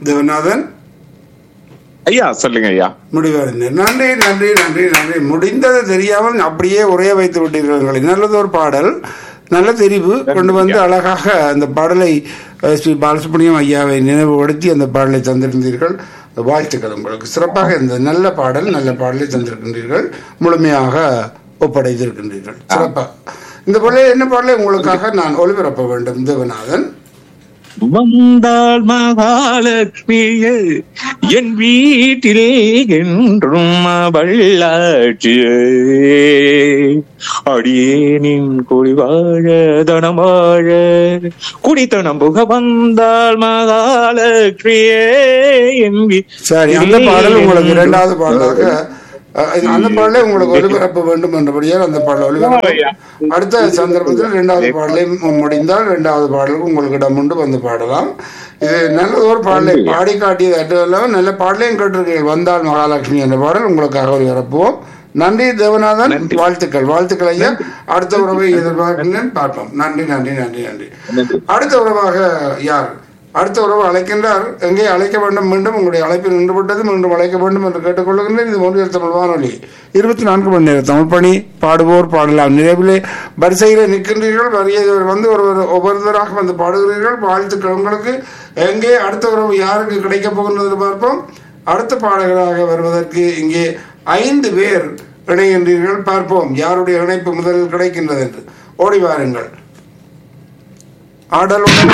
தேவநாதன் ஐயா சொல்லுங்க ஐயா முடிவடைந்தேன் நன்றி நன்றி நன்றி நன்றி முடிந்தது தெரியாமல் அப்படியே உரைய வைத்து விட்டீர்கள் எங்களை. நல்லது ஒரு பாடல் நல்ல தெரிவு கொண்டு வந்து அழகாக அந்த பாடலை அஹ், ஸ்ரீ பாலசுப்ரமணியம் ஐயாவை நினைவுபடுத்தி அந்த பாடலை தந்திருந்தீர்கள் வாழ்த்துக்கள் உங்களுக்கு சிறப்பாக இருந்தது நல்ல பாடல் நல்ல பாடலை தந்திருக்கின்றீர்கள் முழுமையாக ஒப்படைத்திருக்கின்றீர்கள் சிறப்பாக இந்த பாடலை என்ன பாடலை உங்களுக்காக நான் ஒளிபரப்ப வேண்டும் தேவநாதன் வந்தாள் மகாலட்சுமியே என் வீட்டிலே என்றும் அவள்ளாட்சியே அடியேனின் குடி வாழ தனம் வாழ குடித்தனம் புக வந்தாள் மகாலட்சுமியே என் சரி அந்த பாடல் உங்களுக்கு இரண்டாவது பாடலாக அஹ், இது- அந்த பாடலை உங்களுக்கு ஒளிபரப்ப வேண்டும் என்றபடியால் அந்த பாடலை ஒளிபரப்பு அடுத்த சந்தர்ப்பத்தில் இரண்டாவது பாடலை மு- முடிந்தால் இரண்டாவது பாடலுக்கு உங்களுக்கு இடம் உண்டு வந்து பாடலாம் இது நல்ல ஒரு பாடலை பாடி காட்டியது அட்டுவெல்லாம் நல்ல பாடலையும் கேட்டிருக்கீர்கள் வந்தால் மகாலட்சுமி என்ற பாடல் உங்களுக்காக ஒளிபரப்புவோம் நன்றி தேவநாதன் வாழ்த்துக்கள் வாழ்த்துக்கள் ஐயா அடுத்த உறவை எதிர்பார்க்கின்றேன் பார்ப்போம் நன்றி நன்றி நன்றி நன்றி அடுத்த உறவாக யார் அடுத்த உறவு அழைக்கின்றார் எங்கே அழைக்க வேண்டும் மீண்டும் உங்களுடைய அழைப்பில் நின்றுவிட்டது மீண்டும் அழைக்க வேண்டும் என்று கேட்டுக்கொள்கின்றேன் இது மொழியல் தமிழ் வானொலி இருபத்தி நான்கு மணி நேரம் தமிழ் பணி பாடுவோர் பாடலாம் நிறைவிலே வரிசையிலே நிற்கின்றீர்கள் வரியை வந்து ஒருவர் ஒவ்வொருவராக வந்து பாடுகிறீர்கள் வாழ்த்துக்கள் உங்களுக்கு எங்கே அடுத்த உறவு யாருக்கு கிடைக்கப் போகின்றது பார்ப்போம் அடுத்த பாடகராக வருவதற்கு இங்கே ஐந்து பேர் இணைகின்றீர்கள் பார்ப்போம் யாருடைய இணைப்பு முதலில் கிடைக்கின்றது என்று ஓடி வாருங்கள் ஆடலுடன்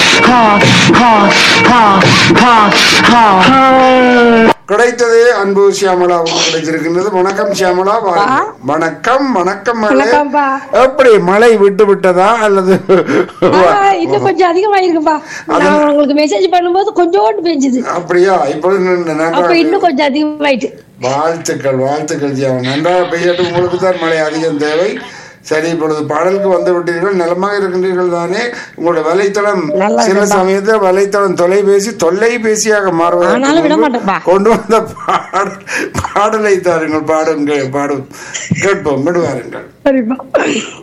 கிடைத்தது அன்பு சியாமலாவுக்கு கிடைத்திருக்கின்றது வணக்கம் சியாமலா வாருங்கள். வணக்கம் வணக்கம் மகளே. வணக்கம்ப்பா. எப்படி மழை விட்டு விட்டதா அல்லது ஆ, இன்னும் கொஞ்சம் அதிகமாயிருக்குப்பா நான் உங்களுக்கு மெசேஜ் பண்ணும்போது கொஞ்சோண்டு பெஞ்சுது அப்படியா இப்பொழுது நன்- அப்ப நன்றாக இன்னும் கொஞ்சம் அதிகமாயிட்டு வாழ்த்துக்கள் வாழ்த்துக்கள் ஜியாமன் நன்றாக பெய்யட்டும் உங்களுக்கு தான் மழை அதிகம் தேவை சரி இப்பொழுது பாடலுக்கு வந்து விட்டீர்கள் நலமாக இருக்கின்றீர்கள் தானே உங்களுடைய வலைத்தளம் நல்லா சில இருக்குப்பா. சமயத்தில் வலைத்தளம் தொலைபேசி தொல்லைபேசியாக ஆனாலும் விட மாறுவதற்கு மாட்டேன்ப்பா. கொண்டு வந்த பாடல் பாடலை தாருங்கள் பாடுங்கள் பாடும் கேட்போம் விடுவாருங்கள் சரிப்பா